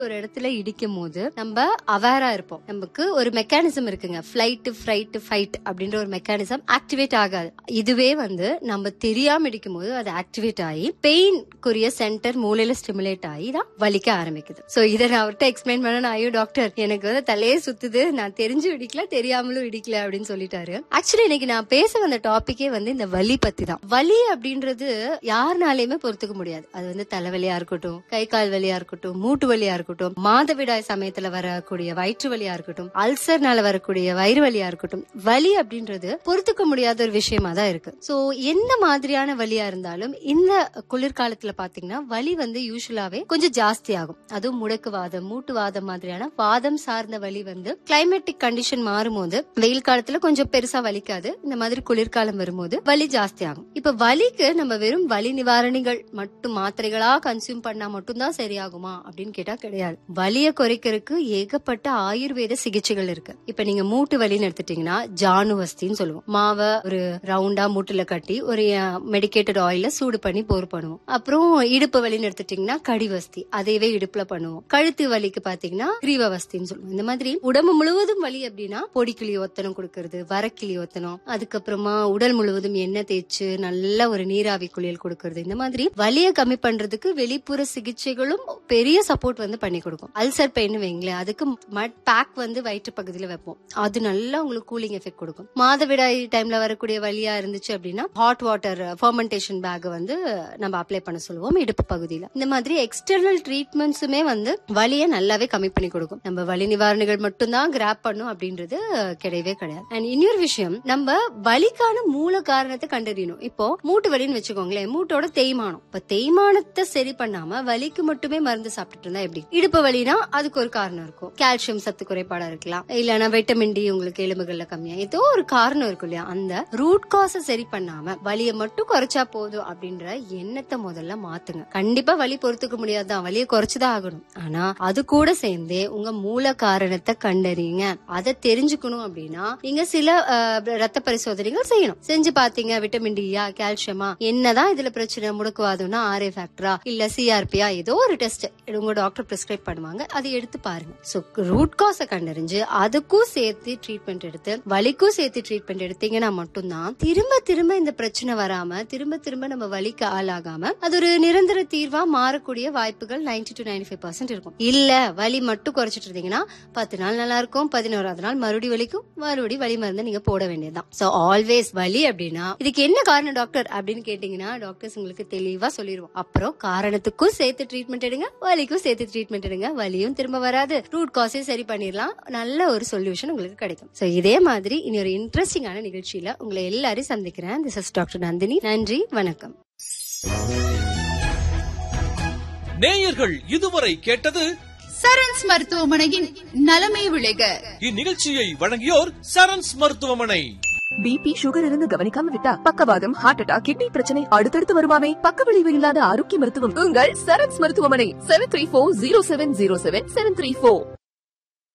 ஒரு இடத்துல இடிக்கும் போது நம்ம அவேரா இருப்போம் நமக்கு ஒரு மெக்கானிசம் இருக்குங்க ஃபிளைட் ஃப்ரைட் ஃபைட் அப்படின்ற ஒரு மெக்கானிசம் ஆக்டிவேட் ஆகாது இதுவே வந்து நம்ம தெரியாம இடிக்கும் போது அது ஆக்டிவேட் ஆகி பெயின் குரிய சென்டர் மூளையில ஸ்டிமுலேட் ஆகி தான் வலிக்க ஆரம்பிக்குது சோ இதை நான் அவர்கிட்ட எக்ஸ்பிளைன் பண்ண நான் ஐயோ டாக்டர் எனக்கு வந்து தலையே சுத்துது நான் தெரிஞ்சு இடிக்கல தெரியாமலும் இடிக்கல அப்படின்னு சொல்லிட்டாரு ஆக்சுவலி இன்னைக்கு நான் பேச வந்த டாபிக்கே வந்து இந்த வலி பத்தி தான் வலி அப்படின்றது யாருனாலையுமே பொறுத்துக்க முடியாது அது வந்து தலைவலியா இருக்கட்டும் கை கால் வலியா இருக்கட்டும் மூட்டு வலியா இருக்கட்டும் மாதவிடாய் சமயத்துல வரக்கூடிய வயிற்று வலியா இருக்கட்டும் அல்சர்னால வரக்கூடிய வயிறு வலியா இருக்கட்டும் வலி அப்படின்றது பொறுத்துக்க முடியாத ஒரு விஷயமா தான் இருக்கு சோ எந்த மாதிரியான வலியா இருந்தாலும் இந்த குளிர்காலத்துல பாத்தீங்கன்னா வலி வந்து யூஸ்வலாவே கொஞ்சம் ஜாஸ்தி ஆகும் அதுவும் முடக்குவாதம் மூட்டுவாதம் மாதிரியான வாதம் சார்ந்த வலி வந்து கிளைமேட்டிக் கண்டிஷன் மாறும்போது வெயில் காலத்துல கொஞ்சம் பெருசா வலிக்காது இந்த மாதிரி குளிர்காலம் வரும்போது வலி ஜாஸ்தி ஆகும் இப்ப வலிக்கு நம்ம வெறும் வலி நிவாரணிகள் மட்டும் மாத்திரைகளா கன்சியூம் பண்ணா மட்டும்தான் சரியாகுமா அப்படின்னு கேட்டா கிடையாது வலிய குறைக்கிறதுக்கு ஏகப்பட்ட ஆயுர்வேத சிகிச்சைகள் இருக்கு இப்ப நீங்க மூட்டு வலின்னு எடுத்துட்டீங்கன்னா ஜானுவஸ்தின்னு சொல்லுவோம் மாவை ஒரு ரவுண்டா மூட்டுல கட்டி ஒரு மெடிக்கேட்டட் ஆயில சூடு பண்ணி போர் பண்ணுவோம் அப்புறம் இடுப்பு வலின்னு எடுத்துட்டீங்கன்னா கடிவஸ்தி அதையவே இடுப்புல பண்ணுவோம் கழுத்து வலிக்கு பாத்தீங்கன்னா கிரீவவஸ்தின்னு சொல்லுவோம் இந்த மாதிரி உடம்பு முழுவதும் வலி அப்படின்னா பொடிக்கிளி ஒத்தனம் கொடுக்கறது வரக்கிளி ஒத்தனம் அதுக்கப்புறமா உடல் முழுவதும் எண்ணெய் தேய்ச்சு நல்ல ஒரு நீராவி குளியல் கொடுக்கறது இந்த மாதிரி வலியை கம்மி பண்றதுக்கு வெளிப்புற சிகிச்சைகளும் பெரிய சப்போர்ட் வந்து பண்ணி கொடுக்கும் அல்சர் பெயின் வைங்களேன் அதுக்கு மட் பேக் வந்து வயிற்று பகுதியில வைப்போம் அது நல்லா உங்களுக்கு கூலிங் எஃபெக்ட் கொடுக்கும் மாதவிடாய் டைம்ல வரக்கூடிய வலியா இருந்துச்சு அப்படின்னா ஹாட் வாட்டர் ஃபர்மெண்டேஷன் பேக் வந்து நம்ம அப்ளை பண்ண சொல்லுவோம் இடுப்பு பகுதியில இந்த மாதிரி எக்ஸ்டர்னல் ட்ரீட்மெண்ட்ஸுமே வந்து வலியை நல்லாவே கம்மி பண்ணி கொடுக்கும் நம்ம வலி நிவாரணிகள் மட்டும்தான் கிராப் பண்ணும் அப்படின்றது கிடையவே கிடையாது அண்ட் இன்னொரு விஷயம் நம்ம வலிக்கான மூல காரணத்தை கண்டறியணும் இப்போ மூட்டு வலின்னு வச்சுக்கோங்களேன் மூட்டோட தேய்மானம் இப்ப தேய்மானத்தை சரி பண்ணாம வலிக்கு மட்டுமே மருந்து சாப்பிட்டுட்டு இருந்தா எப்படி இடுப்பு வலினா அதுக்கு ஒரு காரணம் இருக்கும் கால்சியம் சத்து குறைபாடா இருக்கலாம் இல்லனா வைட்டமின் டி உங்களுக்கு எலும்புகள்ல கம்மியா ஏதோ ஒரு காரணம் இருக்கும் இல்லையா அந்த ரூட் காச சரி பண்ணாம வலியை மட்டும் குறைச்சா போதும் அப்படின்ற எண்ணத்தை முதல்ல மாத்துங்க கண்டிப்பா வலி பொறுத்துக்க முடியாதுதான் வலியை குறைச்சுதான் ஆகணும் ஆனா அது கூட சேர்ந்தே உங்க மூல காரணத்தை கண்டறியுங்க அதை தெரிஞ்சுக்கணும் அப்படின்னா நீங்க சில அஹ், ரத்த பரிசோதனைகள் செய்யணும் செஞ்சு பாத்தீங்க விட்டமின் டியா கால்சியமா என்னதான் இதுல பிரச்சனை முடக்குவாதம்னா ஆர்ஏ ஃபேக்டரா இல்ல சிஆர்பியா ஏதோ ஒரு டெஸ்ட் உங்க டாக்டர் பிரிஸ்கிரைப் பண்ணுவாங்க அதை எடுத்து பாருங்க சோ ரூட் காஸ கண்டறிஞ்சு அதுக்கும் சேர்த்து ட்ரீட்மெண்ட் எடுத்து வலிக்கும் சேர்த்து ட்ரீட்மெண்ட் எடுத்தீங்கன்னா மட்டும்தான் திரும்ப திரும்ப இந்த பிரச்சனை வராம திரும்ப திரும்ப நம்ம வலிக்கு ஆளாகாம அது ஒரு நிரந்தர தீர்வா மாறக்கூடிய வாய்ப்புகள் 90 டு 95% ஃபைவ் பர்சன்ட் இருக்கும் இல்ல வலி மட்டும் குறைச்சிட்டு இருந்தீங்கன்னா பத்து நாள் நல்லா இருக்கும் பதினோராவது நாள் மறுபடி வலிக்கும் மறுபடி வலி மருந்து நீங்க போட வேண்டியதுதான் சோ ஆல்வேஸ் வலி அப்படின்னா இதுக்கு என்ன காரணம் டாக்டர் அப்படின்னு கேட்டீங்கன்னா டாக்டர்ஸ் உங்களுக்கு தெளிவா சொல்லிடுவோம் அப்புறம் காரணத்துக்கும் சேர்த்து ட்ரீட்மெண்ட் எடுங்க வலிக்கும் சேர்த்து ட்ரீட்மெண்ட் எடுங்க வலியும் திரும்ப வராது ரூட் காஸையும் சரி பண்ணிடலாம் நல்ல ஒரு சொல்யூஷன் உங்களுக்கு கிடைக்கும் சோ இதே மாதிரி இனி ஒரு இன்ட்ரெஸ்டிங்கான நிகழ்ச்சியில உங்களை எல்லாரையும் சந்திக்கிறேன் திஸ் இஸ் டாக்டர் நந்தினி நன்றி வணக்கம் நேயர்கள் இதுவரை கேட்டது சரண்ஸ் மருத்துவமனையின் நலமே விளைக இந்நிகழ்ச்சியை வழங்கியோர் சரண்ஸ் மருத்துவமனை பிபி சுகர் இருந்து கவனிக்காம விட்டா பக்கவாதம் ஹார்ட் அட்டாக் கிட்னி பிரச்சனை அடுத்தடுத்து வருமாமே பக்க விளைவு இல்லாத ஆரோக்கிய மருத்துவம் உங்கள் சரண்ஸ் மருத்துவமனை seven three four zero seven zero seven seven three four